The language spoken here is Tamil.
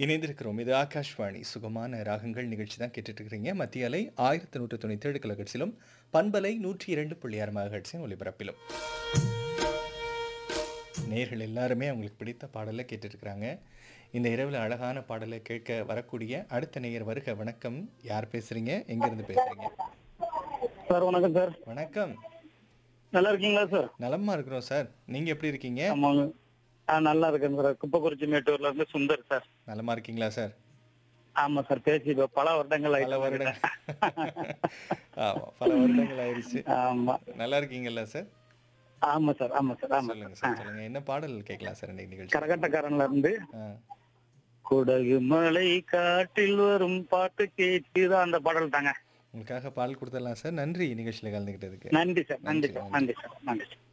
இணைந்திருக்கிறோம் இது ஆகாஷ்வாணி சுகமான ராகங்கள் நிகழ்ச்சி தான் கேட்டுட்டு இருக்கிறீங்க மத்திய அலை ஆயிரத்தி நூற்று தொண்ணூற்றி ஏழு கிலோகட்ஸிலும் பண்பலை நூற்றி இரண்டு புள்ளி ஆறு மகட்ஸின் ஒலிபரப்பிலும் நேர்கள் எல்லாருமே அவங்களுக்கு பிடித்த பாடலை கேட்டுட்டு இருக்கிறாங்க இந்த இரவில் அழகான பாடலை கேட்க வரக்கூடிய அடுத்த நேயர் வருக வணக்கம் யார் பேசுறீங்க எங்கிருந்து பேசுறீங்க சார் வணக்கம் சார் வணக்கம் நல்லா இருக்கீங்களா சார் நலமா இருக்கிறோம் சார் நீங்க எப்படி இருக்கீங்க ஆமாங்க ஆ நல்லா இருக்கேன் சார் குப்பக்குறிச்சி மேட்டூர்ல இருந்து சுந்தர் சார் நலமா இருக்கீங்களா சார் ஆமா சார் பேசி இப்ப பல வருடங்கள் பல ஆயிடுச்சு வருடங்கள் ஆமா பல வருடங்கள் ஆயிடுச்சு ஆமா நல்லா இருக்கீங்கல்ல சார் ஆமா சார் ஆமா சார் ஆமா சொல்லுங்க சார் சொல்லுங்க என்ன பாடல் கேட்கலாம் சார் இன்னைக்கு நிகழ்ச்சி கரகட்டக்காரன்ல இருந்து ஆ, குடகு மலை காட்டில் வரும் பாட்டு கேட்குதா அந்த பாடல் தாங்க உங்களுக்காக பால் கொடுத்துடலாம் சார் நன்றி நிகழ்ச்சியில் கலந்துக்கிட்டதுக்கு நன்றி சார் நன்றி சார் நன்றி சார் நன்றி சார்